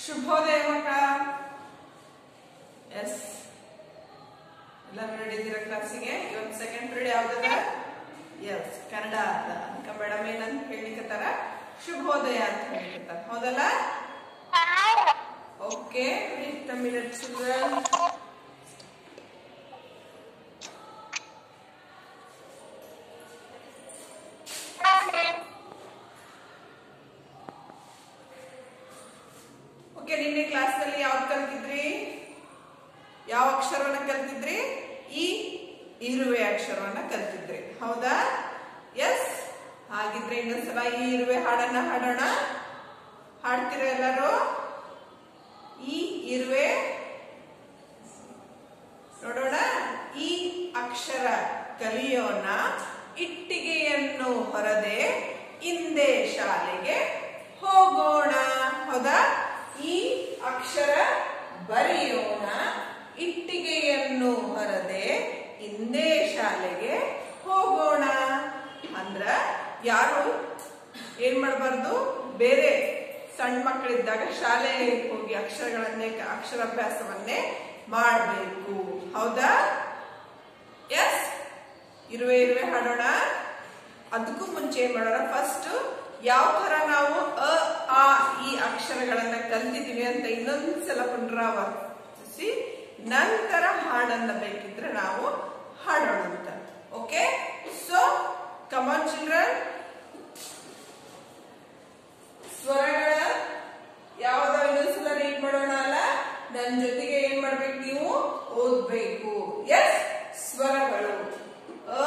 ಶುಭೋದಯ ಮಕ್ಕ ಎಸ್ ಎಲ್ಲರೂ ರೆಡಿ ಇದ್ದೀರಾ ಕ್ಲಾಸಿಗೆ ಇವತ್ತು ಸೆಕೆಂಡ್ ಪೀರಿಯಡ್ ಯಾವ್ದದ ಎಸ್ ಕನ್ನಡ ಅಂತ ಅದಕ್ಕೆ ಮೇಡಮ್ ಏನಂತ ಹೇಳಿಕತ್ತಾರ ಶುಭೋದಯ ಅಂತ ಹೇಳಿಕತ್ತಾರ ಹೌದಲ್ಲ ಓಕೆ ಮಿನಿಟ್ ಚಿಲ್ಡ್ರನ್ ಓಕೆ ನಿನ್ನೆ ಕ್ಲಾಸ್ ನಲ್ಲಿ ಯಾವ್ದು ಕಲ್ತಿದ್ರಿ ಯಾವ ಅಕ್ಷರವನ್ನ ಕಲ್ತಿದ್ರಿ ಈ ಇರುವೆ ಅಕ್ಷರವನ್ನ ಕಲ್ತಿದ್ರಿ ಹೌದಾ ಎಸ್ ಹಾಗಿದ್ರೆ ಇನ್ನೊಂದ್ಸಲ ಈ ಇರುವೆ ಹಾಡನ್ನ ಹಾಡೋಣ ಹಾಡ್ತೀರ ಎಲ್ಲರೂ ಈ ಇರುವೆ ನೋಡೋಣ ಈ ಅಕ್ಷರ ಕಲಿಯೋಣ ಇಟ್ಟಿಗೆಯನ್ನು ಹೊರದೆ ಹಿಂದೆ ಶಾಲೆಗೆ ಹೋಗೋಣ ಹೌದಾ ಈ ಅಕ್ಷರ ಬರೆಯೋಣ ಇಟ್ಟಿಗೆಯನ್ನು ಹೊರದೆ ಹಿಂದೆ ಶಾಲೆಗೆ ಹೋಗೋಣ ಅಂದ್ರ ಯಾರು ಏನ್ ಮಾಡಬಾರ್ದು ಬೇರೆ ಸಣ್ಣ ಮಕ್ಕಳಿದ್ದಾಗ ಶಾಲೆಗೆ ಹೋಗಿ ಅಕ್ಷರಗಳನ್ನೇ ಅಕ್ಷರಾಭ್ಯಾಸವನ್ನೇ ಮಾಡಬೇಕು ಹೌದಾ ಎಸ್ ಇರುವೆ ಇರುವೆ ಹಾಡೋಣ ಅದಕ್ಕೂ ಮುಂಚೆ ಏನ್ ಮಾಡೋಣ ಫಸ್ಟ್ ಯಾವ ತರ ನಾವು ಅ ಆ ಈ ಅಕ್ಷರಗಳನ್ನ ಕಲ್ತಿದೀವಿ ಅಂತ ಇನ್ನೊಂದ್ಸಲ ಪುನರಾವರ್ತಿಸಿ ನಂತರ ಹಾಡನ್ನ ಬೇಕಿದ್ರೆ ನಾವು ಹಾಡೋಣ ಅಂತ ಓಕೆ ಸೊ ಕಮಾನ್ ಚಿಲ್ಡ್ರನ್ ಸ್ವರಗಳ ಯಾವ್ದ ಇನ್ನೊಂದ್ಸಲ ರೀಡ್ ಮಾಡೋಣ ಅಲ್ಲ ನನ್ ಜೊತೆಗೆ ಏನ್ ಮಾಡ್ಬೇಕು ನೀವು ಓದ್ಬೇಕು ಎಸ್ ಸ್ವರಗಳು ಅ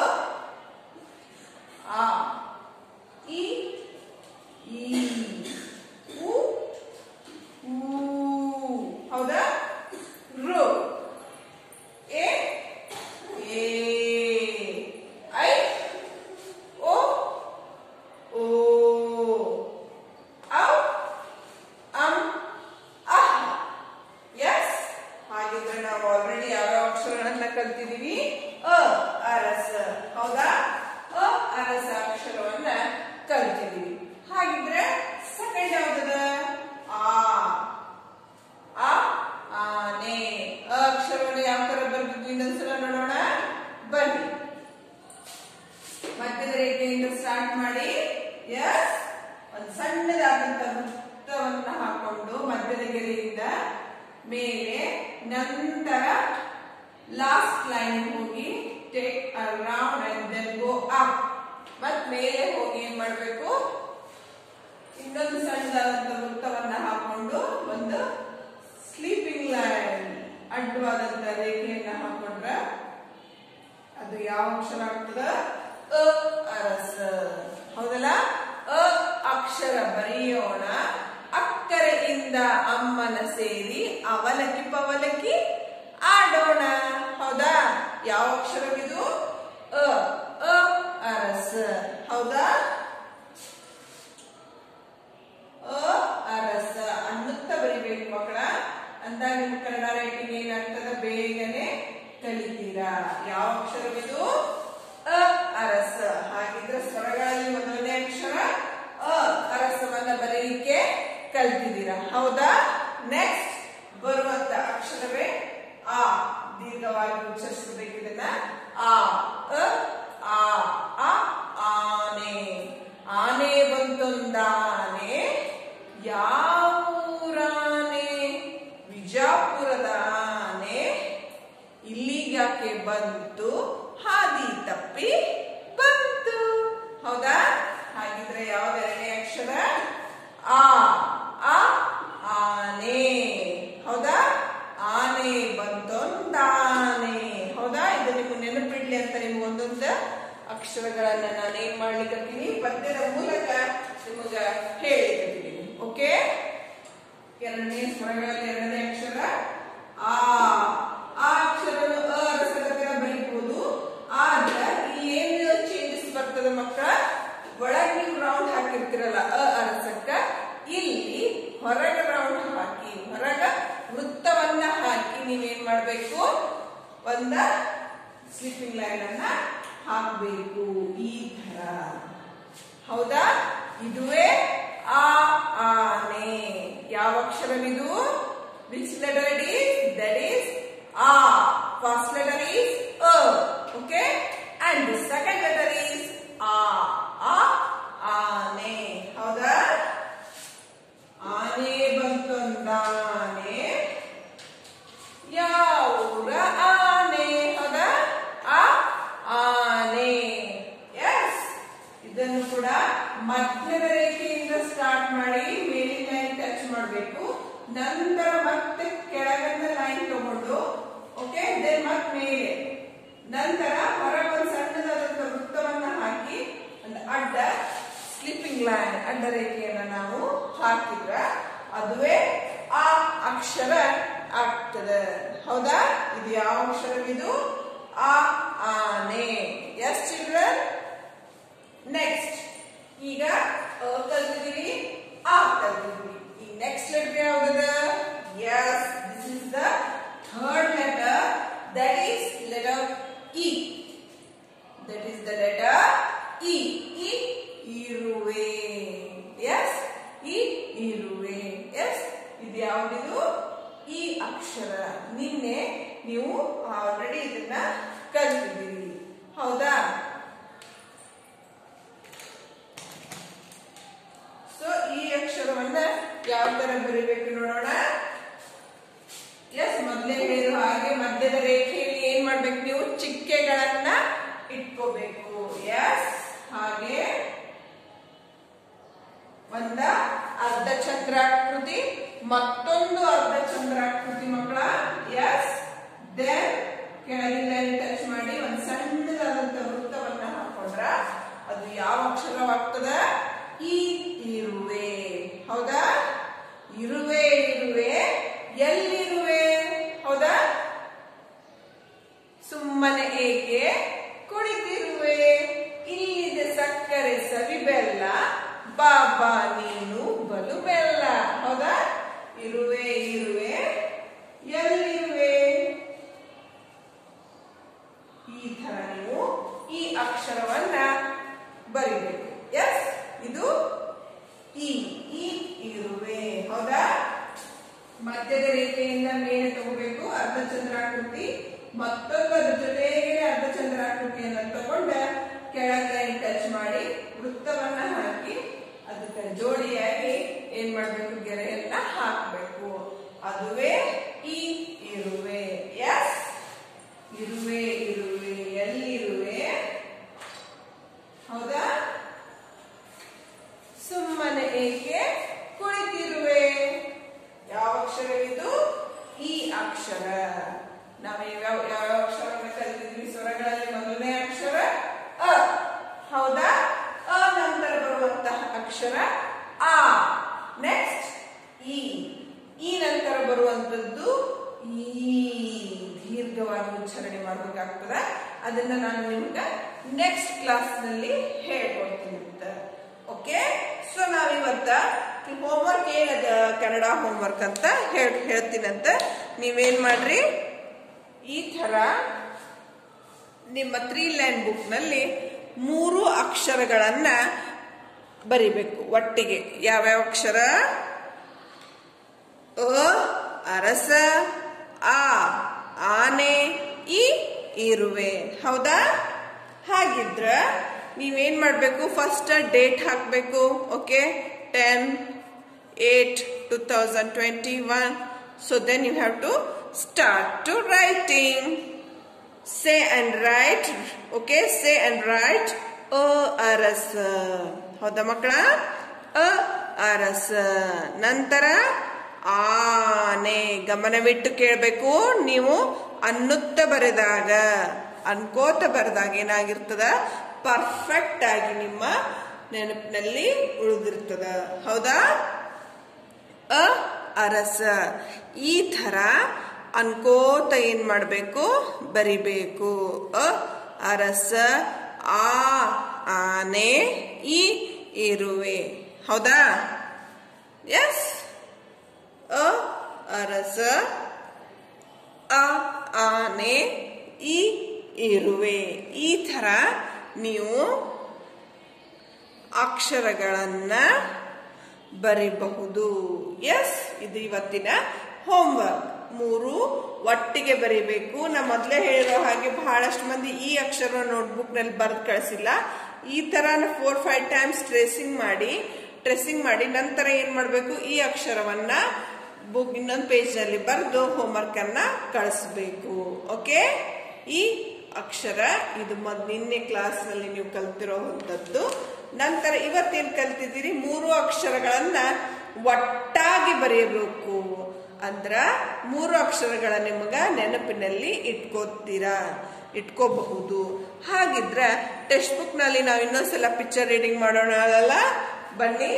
ಆ ಇ ಈ ಉ ಊ ಹೌದಾ ರು ಎ ಎ ಐ ಓ ಓ ಔ ಅಂ ಅಹ್ ಎಸ್ ಹಾಗಿದ್ರೆ ನಾವು ಆಲ್ರೆಡಿ ಯಾವ ಅಕ್ಷರಗಳನ್ನ ಕಲ್ತಿದೀವಿ ಅ ಅರಸ ಹೌದಾ ಅ ಅರಸ ಅಕ್ಷರವನ್ನ ಕಲ್ತಿದೀವಿ ಹಾಗಿದ್ರೆ ಸೆಕೆಂಡ್ ಯಾವ್ದದ ಆ ಆ ಆನೆ ಅ ಅಕ್ಷರವನ್ನು ಯಾವ ತರ ಬರ್ತಿದ್ವಿ ಇನ್ನೊಂದ್ಸಲ ನೋಡೋಣ ಬನ್ನಿ ಮಧ್ಯದ ರೇಖೆಯಿಂದ ಸ್ಟಾರ್ಟ್ ಮಾಡಿ ಎಸ್ ಒಂದು ಸಣ್ಣದಾದಂತ ವೃತ್ತವನ್ನ ಹಾಕೊಂಡು ಮಧ್ಯದ ಗೆರೆಯಿಂದ ಮೇಲೆ ನಂತರ ಲಾಸ್ಟ್ ಲೈನ್ ಹೋಗಿ take around and then go up ಮತ್ ಮೇಲೆ ಹೋಗಿ ಏನ್ ಮಾಡ್ಬೇಕು ಇನ್ನೊಂದು ಸಣ್ಣದಾದಂತ ವೃತ್ತವನ್ನ ಹಾಕೊಂಡು ಒಂದು ಸ್ಲೀಪಿಂಗ್ ಲೈನ್ ಅಡ್ಡವಾದಂತ ರೇಖೆಯನ್ನ ಹಾಕೊಂಡ್ರ ಅದು ಯಾವ ಅಕ್ಷರ ಆಗ್ತದ ಅ ಅರಸ ಹೌದಲ್ಲ ಅ ಅಕ್ಷರ ಬರೆಯೋಣ ಅಕ್ಕರೆಯಿಂದ ಅಮ್ಮನ ಸೇರಿ ಅವಲಕ್ಕಿ ಪವಲಕ್ಕಿ ಆಡೋಣ ಹೌದಾ ಯಾವ ಅಕ್ಷರವಿದು ಅ ಅ ಅರಸ ಹೌದಾ ಅ ಅರಸ ಅನ್ನುತ್ತ ಬರಿಬೇಕು ಮಕ್ಕಳ ಅಂತ ನಿಮ್ ಕನ್ನಡ ರೈಟಿಂಗ್ ಏನಾಗ್ತದ ಬೇಗನೆ ಕಲಿತೀರಾ ಯಾವ ಅಕ್ಷರವಿದು ಅ ಅರಸ ಹಾಗಿದ್ರೆ ಸ್ವರಗಳಲ್ಲಿ ಮೊದಲನೇ ಅಕ್ಷರ ಅ ಅರಸವನ್ನ ಬರೀಲಿಕ್ಕೆ ಕಲ್ತಿದ್ದೀರಾ ಹೌದಾ ನೆಕ್ಸ್ಟ್ ಬರುವಂತ ಅಕ್ಷರವೇ ಆ ದೀರ್ಘವಾಗಿ ಉಚ್ಚರಿಸಬೇಕು ಇದನ್ನ ಆ ಅ ಆ ಆ ಆನೆ ಆನೆ ಬಂತೊಂದಾನೆ ಯಾವೂರಾನೆ ವಿಜಾಪುರದ ಆನೆ ಇಲ್ಲಿಗಾಕೆ ಬಂತು ಹಾದಿ ತಪ್ಪಿ ಬಂತು ಹೌದಾ ಹಾಗಿದ್ರೆ ಯಾವ್ದು ಎರಡನೇ ಅಕ್ಷರ ಆ ಆ ಆನೆ ಹೌದಾ ಆನೆ ಬಂತೊಂದಾನೆ ಹೌದಾ ಇದು ನಿಮ್ಗೆ ನೆನಪಿಡ್ಲಿ ಅಂತ ನಿಮ್ಗೆ ಒಂದೊಂದು ಅಕ್ಷರಗಳನ್ನ ನಾನು ಏನ್ ಮಾಡ್ಲಿಕ್ಕತ್ತೀನಿ ಪದ್ಯದ ಮೂಲಕ ನಿಮಗ ಹೇಳಿಕತ್ತೀನಿ ಓಕೆ ಎರಡನೇ ಸ್ವರಗಳಲ್ಲಿ ಎರಡನೇ ಅಕ್ಷರ ಆ ಆ ಅಕ್ಷರವನ್ನು ಅ ಅರಸಗತರ ಬರೀಬಹುದು ಆದ್ರ ಇಲ್ಲಿ ಏನು ಚೇಂಜಸ್ ಬರ್ತದೆ ಮಕ್ಕಳ ಒಳಗೆ ನೀವು ರೌಂಡ್ ಹಾಕಿರ್ತಿರಲ್ಲ ಅ ಅರಸಕ್ಕ ಇಲ್ಲಿ ಹೊರಗ ರೌಂಡ್ ಹಾಕಿ ಹೊರಗ ವೃತ್ತವನ್ನ ಹಾಕಿ ನೀವೇನ್ ಮಾಡ್ಬೇಕು ಒಂದ ಸ್ಲಿಪ್ಪಿಂಗ್ ಲೈನ್ ಅನ್ನ ಹಾಕಬೇಕು ಈ ತರ ಹೌದಾ ಇದುವೇ ಆ ಆನೆ ಯಾವ ಅಕ್ಷರವಿದು ಮಧ್ಯದ ರೇಖೆಯಿಂದ ಸ್ಟಾರ್ಟ್ ಮಾಡಿ ಮೇಲಿನ ಲೈನ್ ಟಚ್ ಮಾಡಬೇಕು ನಂತರ ಮತ್ತೆ ಕೆಳಗಿನ ಲೈನ್ ತಗೊಂಡು ಓಕೆ ದೆನ್ ಮತ್ತೆ ಮೇಲೆ ನಂತರ ಹೊರಗೆ ಒಂದು ಸಣ್ಣದಾದಂತ ವೃತ್ತವನ್ನ ಹಾಕಿ ಒಂದು ಅಡ್ಡ ಸ್ಲಿಪ್ಪಿಂಗ್ ಲೈನ್ ಅಡ್ಡ ರೇಖೆಯನ್ನ ನಾವು ಹಾಕಿದ್ರ ಅದುವೇ ಆ ಅಕ್ಷರ ಆಗ್ತದೆ ಹೌದಾ ಇದು ಯಾವ ಅಕ್ಷರವಿದು ಆ ಆನೆ ಎಸ್ ಚಿಲ್ಡ್ರನ್ ನೆಕ್ಸ್ಟ್ ಈಗ ಅ ಕಲ್ತಿದೀವಿ ಆ ಕಲ್ತಿದೀವಿ ಈ ನೆಕ್ಸ್ಟ್ ಲೆಟರ್ ಯಾವ್ದದ yes this is the third letter that is letter ಇ ದಟ್ ಈಸ್ ದ ಲೆಟರ್ ಇ ಇ ಇರುವೆ ಎಸ್ ಇ ಇರುವೆ ಎಸ್ ಇದು ಯಾವ್ದಿದು ಈ ಅಕ್ಷರ ನಿನ್ನೆ ನೀವು ಆಲ್ರೆಡಿ ಇದನ್ನ ಕಲ್ತಿದ್ದೀರಿ ಹೌದಾ ಸೊ ಈ ಅಕ್ಷರವನ್ನ ಯಾವ ತರ ಬರೀಬೇಕು ನೋಡೋಣ ಎಸ್ ಮೊದಲೇ ಹೇಳಿರೋ ಹಾಗೆ ಮಧ್ಯದ ರೇಖೆಯಲ್ಲಿ ಏನ್ ಮಾಡ್ಬೇಕು ನೀವು ಚಿಕ್ಕೆಗಳನ್ನ ಇಟ್ಕೋಬೇಕು ಎಸ್ ಹಾಗೆ ಒಂದ ಅರ್ಧ ಚಂದ್ರಾಕೃತಿ ಮತ್ತೊಂದು ಅರ್ಧ ಚಂದ್ರಾಕೃತಿ ಮಕ್ಕಳ ಎಸ್ ದೆನ್ ಕೆಳಗಿನ ಟಚ್ ಮಾಡಿ ಒಂದ್ ಸಣ್ಣದಾದಂತ ವೃತ್ತವನ್ನ ಹಾಕೊಂಡ್ರ ಅದು ಯಾವ ಅಕ್ಷರವಾಗ್ತದ ಈ ಇರುವೆ ಹೌದಾ ಇರುವೆ ಇರುವೆ ಎಲ್ಲಿರುವೆ ಹೌದಾ ಸುಮ್ಮನೆ ಏಕೆ ಕುಳಿತಿರುವೆ ಇಲ್ಲಿದೆ ಸಕ್ಕರೆ ಸವಿ ಬೆಲ್ಲ ಬಾಬಾ ನೀನು ಬಲು ಬೆಲ್ಲ ಹೌದಾ ಇರುವೆ ಇರುವೆ ಎಲ್ಲಿರುವೆ ಈ ತರ ನೀವು ಈ ಅಕ್ಷರವನ್ನ ಬರಿಬೇಕು ಎಸ್ ಇದು ಈ ಈ ಇರುವೆ ಹೌದಾ ಮಧ್ಯದ ರೇಖೆಯಿಂದ ಮೇಲೆ ತಗೋಬೇಕು ಅರ್ಧ ಚಂದ್ರಾಕೃತಿ ಮತ್ತೊಂದು ಅದ್ರ ಜೊತೆಗೆ ಅರ್ಧ ಚಂದ್ರಾಕೃತಿಯನ್ನು ತಗೊಂಡ ಕೆಳಗೆ ಟಚ್ ಮಾಡಿ ವೃತ್ತವನ್ನ ಹಾಕಿ ಅದಕ್ಕೆ ಜೋಡಿಯಾಗಿ ಏನ್ ಮಾಡ್ಬೇಕು ಗೆರೆಯನ್ನ ಹಾಕ್ಬೇಕು ಅದುವೇ ಈ ಇರುವೆ ಎಸ್ ಇರುವೆ ಇರುವೆ ಎಲ್ಲಿರುವೆ ಹೌದಾ ಸುಮ್ಮನೆ ಏಕೆ ಕುಳಿತಿರುವೆ ಯಾವ ಅಕ್ಷರವಿದು ಈ ಅಕ್ಷರ ನಾವು ಯಾವ ಯಾವ ಅಕ್ಷರವನ್ನು ಕಲಿತಿದ್ವಿ ಸ್ವರಗಳಲ್ಲಿ ಮೊದಲನೇ ಅಕ್ಷರ ಅ ಹೌದಾ ಅ ನಂತರ ಬರುವಂತಹ ಅಕ್ಷರ ಆ ನೆಕ್ಸ್ಟ್ ಈ ಈ ನಂತರ ಬರುವಂತದ್ದು ಈ ದೀರ್ಘವಾಗಿ ಉಚ್ಚಾರಣೆ ಮಾಡಬೇಕಾಗ್ತದ ಅದನ್ನ ನಾನು ನಿಮ್ಗೆ ನೆಕ್ಸ್ಟ್ ಕ್ಲಾಸ್ ನಲ್ಲಿ ಹೇಳ್ಕೊಡ್ತೀನಿ ಅಂತ ಓಕೆ ಸೊ ನಾವಿವತ್ತ ಹೋಮ್ವರ್ಕ್ ಏನದ ಕನ್ನಡ ಹೋಮ್ವರ್ಕ್ ಅಂತ ಹೇಳ್ ಹೇಳ್ತೀನಂತ ನೀವೇನ್ ಮಾಡ್ರಿ ಈ ತರ ನಿಮ್ಮ ತ್ರೀ ಲೈನ್ ಬುಕ್ ನಲ್ಲಿ ಮೂರು ಅಕ್ಷರಗಳನ್ನ ಬರಿಬೇಕು ಒಟ್ಟಿಗೆ ಯಾವ್ಯಾವ ಅಕ್ಷರ ಅ ಅರಸ ಆ ಆನೆ ಈ ಇರುವೆ ಹೌದಾ ಹಾಗಿದ್ರ ನೀವೇನ್ ಮಾಡ್ಬೇಕು ಫಸ್ಟ್ ಡೇಟ್ ಹಾಕ್ಬೇಕು okay ten eight two thousand twenty one so then you have to start to writing say and write okay say and write ಅ ಅರಸ ಹೌದಾ ಮಕ್ಕಳ ಅ ಅರಸ ನಂತರ ಆನೆ ಗಮನವಿಟ್ಟು ಕೇಳಬೇಕು ನೀವು ಅನ್ನುತ್ತ ಬರೆದಾಗ ಅನ್ಕೋತ ಬರೆದಾಗ ಏನಾಗಿರ್ತದ ಪರ್ಫೆಕ್ಟ್ ಆಗಿ ನಿಮ್ಮ ನೆನಪಿನಲ್ಲಿ ಉಳಿದಿರ್ತದ ಹೌದಾ ಅ ಅರಸ ಈ ತರ ಅನ್ಕೋತ ಏನ್ ಮಾಡಬೇಕು ಬರಿಬೇಕು ಅ ಅರಸ ಆ ಆನೆ ಈ ಇರುವೆ ಹೌದಾ ಎಸ್ ಅ ಅರಸ ಅ ಆನೆ ಈ ಇರುವೆ ಈ ತರ ನೀವು ಅಕ್ಷರಗಳನ್ನ ಬರಿಬಹುದು ಎಸ್ ಇದು ಇವತ್ತಿನ ಹೋಮ್ವರ್ಕ್ ಮೂರು ಒಟ್ಟಿಗೆ ಬರಿಬೇಕು ನಾ ಮೊದಲೇ ಹೇಳಿರೋ ಹಾಗೆ ಬಹಳಷ್ಟು ಮಂದಿ ಈ ಅಕ್ಷರ ನೋಟ್ಬುಕ್ ನಲ್ಲಿ ಬರೆದು ಕಳಿಸಿಲ್ಲ ಈ ತರ ಫೋರ್ ಫೈವ್ ಟೈಮ್ಸ್ ಟ್ರೇಸಿಂಗ್ ಮಾಡಿ ಟ್ರೇಸಿಂಗ್ ಮಾಡಿ ನಂತರ ಏನ್ ಮಾಡಬೇಕು ಈ ಅಕ್ಷರವನ್ನ ಬುಕ್ ಇನ್ನೊಂದು ಪೇಜ್ ನಲ್ಲಿ ಬರೆದು ಹೋಮ್ವರ್ಕ್ ಅನ್ನ ಕಳಿಸ್ಬೇಕು ಓಕೆ ಈ ಅಕ್ಷರ ಇದು ಮೊದ್ ನಿನ್ನೆ ಕ್ಲಾಸ್ನಲ್ಲಿ ನೀವು ಕಲ್ತಿರೋವಂಥದ್ದು ನಂತರ ಇವತ್ತೇನು ಕಲ್ತಿದ್ದೀರಿ ಮೂರು ಅಕ್ಷರಗಳನ್ನ ಒಟ್ಟಾಗಿ ಬರೆಯಬೇಕು ಅಂದ್ರ ಮೂರು ಅಕ್ಷರಗಳ ನಿಮಗ ನೆನಪಿನಲ್ಲಿ ಇಟ್ಕೋತೀರಾ ಇಟ್ಕೋಬಹುದು ಹಾಗಿದ್ರ ಟೆಕ್ಸ್ಟ್ ಬುಕ್ ನಲ್ಲಿ ನಾವು ಇನ್ನೊಂದ್ಸಲ ಪಿಕ್ಚರ್ ರೀಡಿಂಗ್ ಮಾಡೋಣ ಅಲ್ಲ ಬನ್ನಿ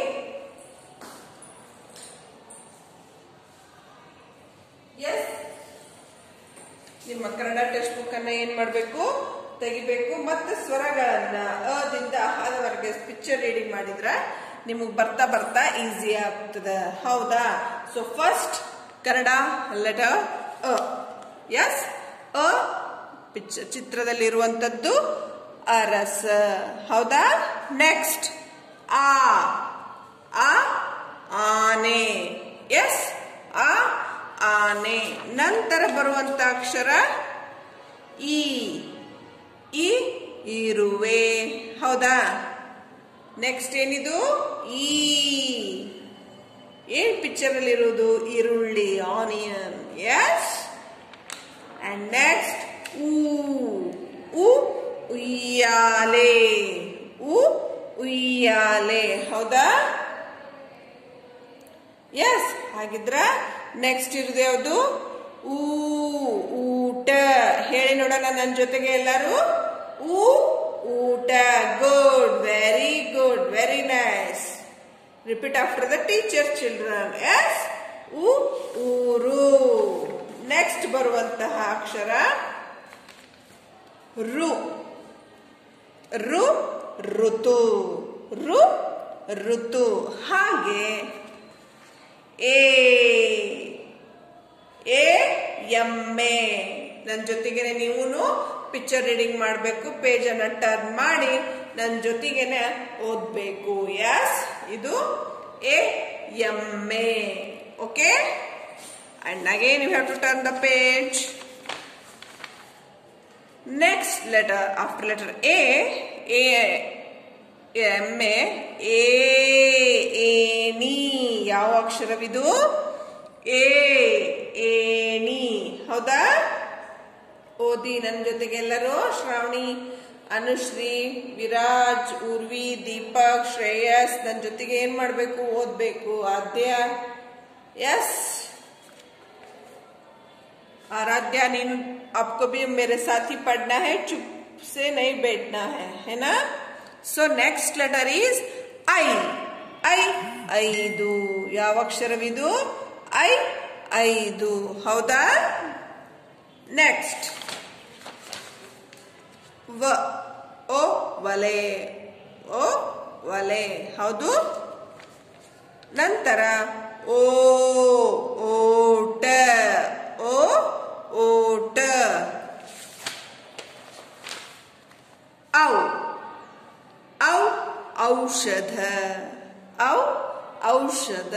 ಎಸ್ ನಿಮ್ಮ ಕನ್ನಡ ಟೆಕ್ಸ್ಟ್ ಬುಕ್ ಅನ್ನ ಏನ್ ಮಾಡಬೇಕು ತೆಗಿಬೇಕು ಮತ್ತೆ ಸ್ವರಗಳನ್ನ ಅದಿಂದ ಅಹದವರೆಗೆ ಪಿಕ್ಚರ್ ರೀಡಿಂಗ್ ಮಾಡಿದ್ರ ನಿಮಗೆ ಬರ್ತಾ ಬರ್ತಾ ಈಸಿ ಆಗ್ತದ ಹೌದಾ ಸೊ ಫಸ್ಟ್ ಕನ್ನಡ ಲೆಟರ್ ಅ ಎಸ್ ಅ ಪಿಕ್ಚರ್ ಚಿತ್ರದಲ್ಲಿರುವಂತದ್ದು ಅರಸ ಹೌದಾ ನೆಕ್ಸ್ಟ್ ಆ ಆ ಆನೆ ಎಸ್ ಆ ಆನೆ ನಂತರ ಬರುವಂತ ಅಕ್ಷರ ಈ ಈ ಇರುವೆ ಹೌದಾ ನೆಕ್ಸ್ಟ್ ಏನಿದು ಈ ಏನ್ ಪಿಕ್ಚರ್ ಅಲ್ಲಿ ಇರುವುದು ಈರುಳ್ಳಿ ಆನಿಯನ್ ಎಸ್ ಅಂಡ್ ನೆಕ್ಸ್ಟ್ ಊ ಉ ಉಯ್ಯಾಲೆ ಉ ಉಯ್ಯಾಲೆ ಹೌದಾ ಎಸ್ ಹಾಗಿದ್ರ ನೆಕ್ಸ್ಟ್ ಇರುದು ಯಾವುದು ಊ ಊಟ ಹೇಳಿ ನೋಡೋಣ ನನ್ನ ಜೊತೆಗೆ ಎಲ್ಲರೂ ಊ ಊಟ good very good very nice repeat after the teacher children yes ಉ ಊರು ನೆಕ್ಸ್ಟ್ ಬರುವಂತಹ ಅಕ್ಷರ ರು ರು ಋತು ರು ಋತು ಹಾಗೆ ಎ ಎ ಎಮ್ಮೆ ನನ್ನ ಜೊತೆಗೇನೆ ನೀವು ಪಿಕ್ಚರ್ ರೀಡಿಂಗ್ ಮಾಡಬೇಕು ಪೇಜ್ ಅನ್ನ ಟರ್ನ್ ಮಾಡಿ ನನ್ನ ಜೊತೆಗೇನೆ ಓದ್ಬೇಕು ಎಸ್ ಇದು ಎ ಎಮ್ಮೆ okay and again you have to turn the page next letter after letter ಎ ಎ ಎಮ್ಮೆ ಎ ಏನಿ ಯಾವ ಅಕ್ಷರವಿದು ಎ ಏನಿ ಹೌದಾ ಓದಿ ನನ್ನ ಜೊತೆಗೆ ಎಲ್ಲರೂ ಶ್ರಾವಣಿ ಅನುಶ್ರೀ ವಿರಾಜ್ ಉರ್ವಿ ದೀಪಕ್ ಶ್ರೇಯಸ್ ನನ್ನ ಜೊತೆಗೆ ಏನ್ ಮಾಡ್ಬೇಕು ಓದ್ಬೇಕು ಆದ್ಯ ಎಸ್ आराध्या नीन आपको भी मेरे साथ ही पढ़ना है चुप से नहीं बैठना है है ना सो नेक्स्ट लेटर इज ಐ ಐ ಐದು ಯಾವ ಅಕ್ಷರವಿದು ಐ ಐದು ಹೌದಾ ನೆಕ್ಸ್ಟ್ ವ ಓ ಒಲೆ ಓ ಒಲೆ ಹೌದು ನಂತರ ಓ ಓಟ ಓ ಓಟ ಔ ಔ ಔಷಧ ಔ ಔಷಧ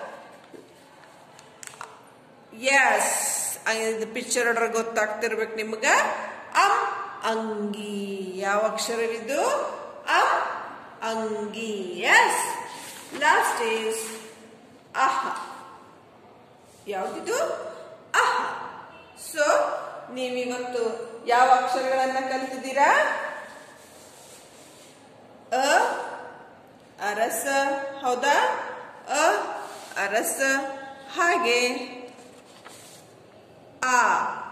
ಎಸ್ ಇದು ಪಿಕ್ಚರ್ ನೋಡ್ರೆ ಗೊತ್ತಾಗ್ತಿರ್ಬೇಕು ನಿಮ್ಗ ಅಂ ಅಂಗಿ ಯಾವ ಅಕ್ಷರವಿದು ಅಂ ಅಂಗಿ ಎಸ್ ಲಾಸ್ಟ್ ಈಸ್ ಅಹ ಯಾವ್ದಿದು ಅಹ ಸೊ ನೀವಿವತ್ತು ಯಾವ ಅಕ್ಷರಗಳನ್ನ ಕಲ್ತಿದ್ದೀರಾ ಅ ಅರಸ ಹೌದಾ ಅ ಅರಸ ಹಾಗೆ ಆ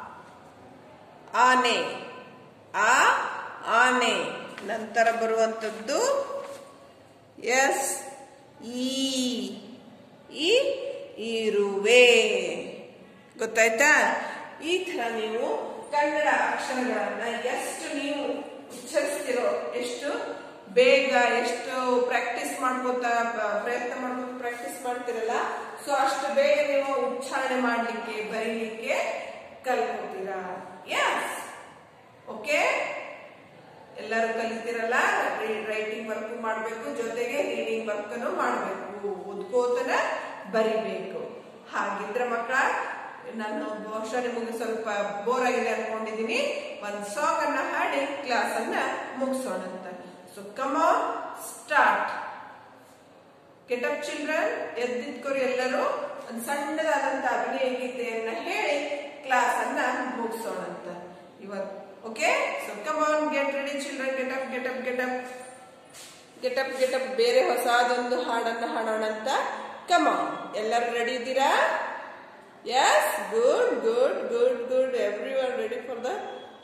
ಆನೆ ಆ ಆನೆ ನಂತರ ಬರುವಂಥದ್ದು ಎಸ್ ಈ ಈ ಇರುವೆ ಗೊತ್ತಾಯ್ತಾ ಈ ತರ ನೀವು ಕನ್ನಡ ಅಕ್ಷರಗಳನ್ನ ಎಷ್ಟು ನೀವು ಉಚ್ಚರಿಸ್ತಿರೋ ಎಷ್ಟು ಬೇಗ ಎಷ್ಟು ಪ್ರಾಕ್ಟೀಸ್ ಮಾಡ್ಕೋತಾ ಬ- ಪ್ರಯತ್ನ ಮಾಡ್ಕೋತ ಪ್ರಾಕ್ಟೀಸ್ ಮಾಡ್ತಿರಲ್ಲ ಸೊ ಅಷ್ಟು ಬೇಗ ನೀವು ಉಚ್ಚಾರಣೆ ಮಾಡ್ಲಿಕ್ಕೆ ಬರೀಲಿಕ್ಕೆ ಕಲ್ಕೋತೀರಾ ಎಸ್ ಓಕೆ ಎಲ್ಲರೂ ಕಲಿತಿರಲ್ಲ ರೈಟಿಂಗ್ ವರ್ಕ್ ಮಾಡಬೇಕು ಜೊತೆಗೆ ರೀಡಿಂಗ್ ವರ್ಕ್ ಮಾಡಬೇಕು ಓದ್ಕೋತನ ಬರಿಬೇಕು ಹಾಗಿದ್ರೆ ಮಕ್ಕಳ ನಾನು ಬಹುಶಃ ನಿಮಗೆ ಸ್ವಲ್ಪ ಬೋರ್ ಆಗಿದೆ ಅನ್ಕೊಂಡಿದೀನಿ ಒಂದ್ ಸಾಂಗ್ ಅನ್ನ ಹಾಡಿ ಕ್ಲಾಸ್ ಅನ್ನ ಮುಗಿಸೋಣ ಅಂತ so come start get up children ಎದ್ದಿದ್ಕೋರಿ ಎಲ್ಲರೂ ಒಂದು ಸಣ್ಣದಾದಂತ ಅಭಿನಯ ಗೀತೆಯನ್ನ ಹೇಳಿ ಕ್ಲಾಸ್ ಅನ್ನ ಮುಗಿಸೋಣ ಅಂತ ಇವತ್ okay so come on get ready children get up get up get up get up get up ಬೇರೆ ಹೊಸದೊಂದು ಹಾಡನ್ನು ಹಾಡೋಣ ಅಂತ ಕಮ್ ಆನ್ ಎಲ್ಲರೂ ರೆಡಿ ಇದ್ದೀರಾ yes good good good good everyone ready for the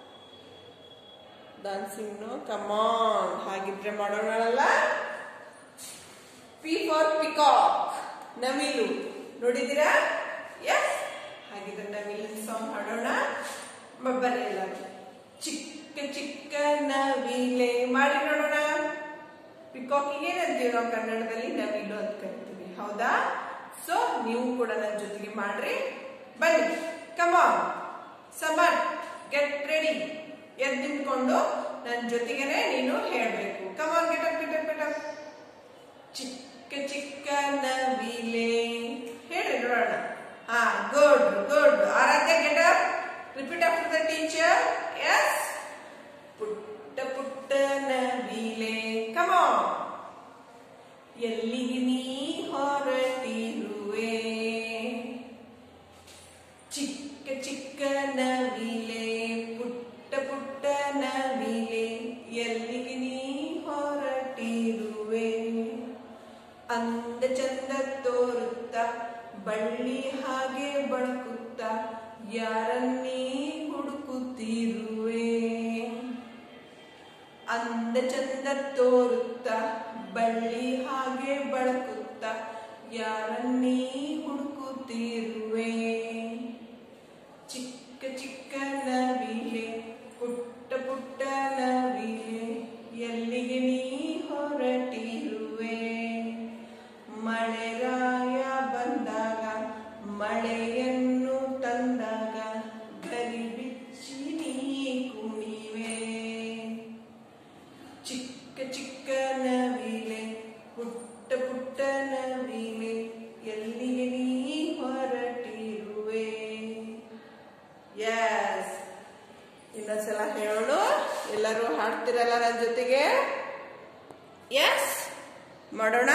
dancing no come on ಹಾಗಿದ್ರೆ ಮಾಡೋಣಲ್ಲ P for peacock ನವಿಲು ನೋಡಿದ್ದೀರಾ ಎಸ್ ಹಾಗಿದ್ರೆ ನವಿಲಿನ ಸಾಂಗ್ ಹಾಡೋಣ ಮ- ಬನ್ನಿ ಎಲ್ಲರೂ ಚಿಕ್ಕ ಚಿಕ್ಕ ನವಿಲೆ ಮಾಡಿ ನೋಡೋಣ ಪಿಕಾಕಿಗೆ ಏನಂತೀವಿ ನಾವು ಕನ್ನಡದಲ್ಲಿ ನವಿಲು ಅಂತ ಕರಿತೀವಿ ಹೌದಾ ಸೊ ನೀವು ಕೂಡ ನನ್ನ ಜೊತೆಗೆ ಮಾಡ್ರಿ ಬನ್ನಿ ಕಮಾನ್ ಸಮನ್ ಗೆಟ್ ರೆಡಿ ಎದ್ದು ನಿಂತ್ಕೊಂಡು ನನ್ನ ಜೊತೆಗೇನೆ ನೀನು ಹೇಳ್ಬೇಕು come on get up get up get up ಚಿಕ್ಕ ಚಿಕ್ಕ ನವಿಲೆ ಹೇಳಿ ನೋಡೋಣ ಹಾ good good Aaradhya get up repeat after the teacher yes ಪುಟ್ಟ ಪುಟ್ಟ ನವಿಲೆ ಕಮಾನ್ ಎಲ್ಲಿಗೆ ನೀ ಹೊರಟಿರುವೆ ಚಿಕ್ಕ ಚಿಕ್ಕ ನವಿಲೆ ಪುಟ್ಟ ಪುಟ್ಟ ನವಿಲೆ ಎಲ್ಲಿಗೆ ನೀ ಹೊರಟಿರುವೆ ಅಂದ ಚಂದ ತೋರುತ್ತ ಬಳ್ಳಿ ಹಾಗೆ ಬಳಕುತ್ತ ಯಾರನ್ನೇ ಹುಡುಕುತ್ತಿರುವೆ ಅಂದ ಚಂದ ತೋರುತ್ತ ಬಳ್ಳಿ ಹಾಗೆ ಬಳಕುತ್ತ ಯಾರನ್ನೇ ಹುಡುಕುತ್ತಿರುವೆ ಚಿಕ್ಕ ಚಿಕ್ಕ ನವಿಲೆ ಪುಟ್ಟ ಪುಟ್ಟ ನವಿಲೆ ಎಲ್ಲಿಗೆ ನೀ ಹೊರಟಿರುವೆ ಮಳೆರಾಯ ಬಂದಾಗ ಮಳೆಯನ್ನು ತಂದಾಗ ಗರಿ ಬಿಚ್ಚಿ ನೀ ಕುಣಿವೆ ಚಿಕ್ಕ ಚಿಕ್ಕ ನವಿಲೆ ಪುಟ್ಟ ಪುಟ್ಟ ನವಿಲೆ ಎಲ್ಲಿಗೆ ನೀ ಹೊರಟಿರುವೆ ಎಸ್ ಇನ್ನೊಂದ್ಸಲ ಹೇಳೋಣ ಎಲ್ಲರೂ ಹಾಡ್ತಿರಲ್ಲ ನನ್ನ ಜೊತೆಗೆ ಎಸ್ ಮಾಡೋಣ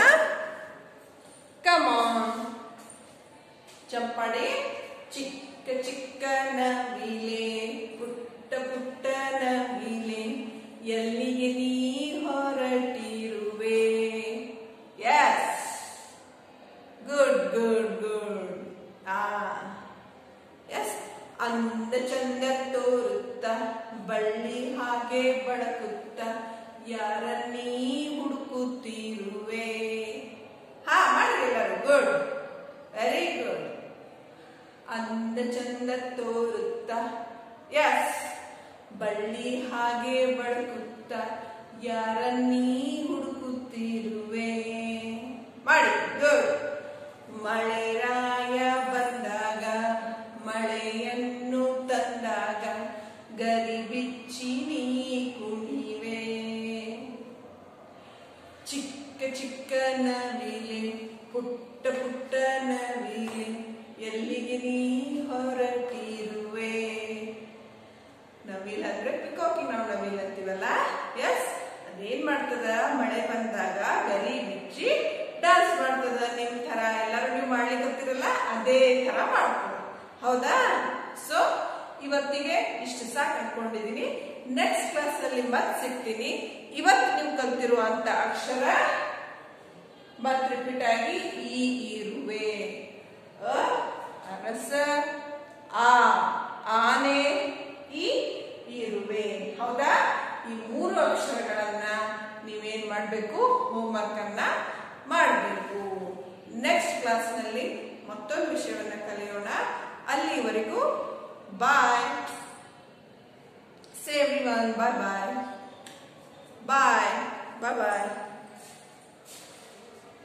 ಕಮಾನ್ ಚಂಪಾಡಿ ಚಿಕ್ಕ ಚಿಕ್ಕ ನವಿಲೆ ಪುಟ್ಟ ಪುಟ್ಟ ನವಿಲೆ ಎಲ್ಲಿಗೆ ನೀ ಹೊರಟಿರುವೆ ಎಸ್ ಗುಡ್ ಗುಡ್ ಗುಡ್ ಆ ಎಸ್ ಅಂದ ಚಂದ ತೋರುತ್ತ ಬಳ್ಳಿ ಹಾಗೆ ಬಳಕುತ್ತ ಯಾರನ್ನೀ ಹುಡುಕುತ್ತಿರುವೆ ಹಾ ಮಾಡಿ ಎಲ್ಲರೂ ಗುಡ್ ವೆರಿ ಗುಡ್ ಅಂದ ಚಂದ ತೋರುತ್ತ ಎಸ್ ಬಳ್ಳಿ ಹಾಗೆ ಬಳಕುತ್ತ ಯಾರನ್ನೀ ಹುಡುಕುತ್ತಿರುವೆ ಮಾಡಿ ಗುಡ್ ಮಳೆರಾಯ ಬಂದಾಗ ಮಳೆಯನ್ನು ತಂದಾಗ ಗರಿ ಬಿಚ್ಚಿ ನೀ ಕುಣಿವೆ ಚಿಕ್ಕ ಚಿಕ್ಕ ನವಿಲೆ ಪುಟ್ಟ ಪುಟ್ಟ ನವಿಲೆ ಎಲ್ಲಿಗೆ ನೀ ಹೊರಟಿರುವೆ ನವಿಲ್ ಅಂದ್ರೆ ಪಿಕಾಕಿ ನಾವು ನವಿಲ್ ಅಂತೀವಲ್ಲ ಎಸ್ ಅದೇನ್ ಮಾಡ್ತದ ಮಳೆ ಬಂದಾಗ ಗರಿ ಬಿಚ್ಚಿ ಡಾನ್ಸ್ ಮಾಡ್ತದ ನಿಮ್ ತರ ಎಲ್ಲರೂ ನೀವು ಮಾಡ್ಲಿಕ್ಕೆ ಗೊತ್ತಿರಲ್ಲ ಅದೇ ತರ ಮಾಡ್ತದ ಹೌದಾ ಸೊ ಇವತ್ತಿಗೆ ಇಷ್ಟು ಸಾಕು ಅನ್ಕೊಂಡಿದೀನಿ ನೆಕ್ಸ್ಟ್ ಕ್ಲಾಸ್ ನಲ್ಲಿ ಮತ್ ಸಿಗ್ತೀನಿ ಇವತ್ತು ನೀವು ಕಲ್ತಿರುವಂತ ಅಕ್ಷರ ಮತ್ ರಿಪೀಟ್ ಆಗಿ ಈ ಇರುವೆ ಅ ಅರಸ ಆ ಆನೆ ಈ ಇರುವೆ ಹೌದಾ ಈ ಮೂರು ಅಕ್ಷರಗಳನ್ನ ನೀವೇನ್ ಮಾಡ್ಬೇಕು ಹೋಮ್ವರ್ಕ್ ಅನ್ನ ಮಾಡಬೇಕು ನೆಕ್ಸ್ಟ್ ಕ್ಲಾಸ್ ನಲ್ಲಿ ಮತ್ತೊಂದು ವಿಷಯವನ್ನ ಕಲಿಯೋಣ ಅಲ್ಲಿವರೆಗೂ ಬಾಯ್ ಸೇ ಎವ್ರಿ ಒನ್ ಬಾಯ್ ಬಾಯ್ ಬಾಯ್ ಬಾಯ್ ಬಾಯ್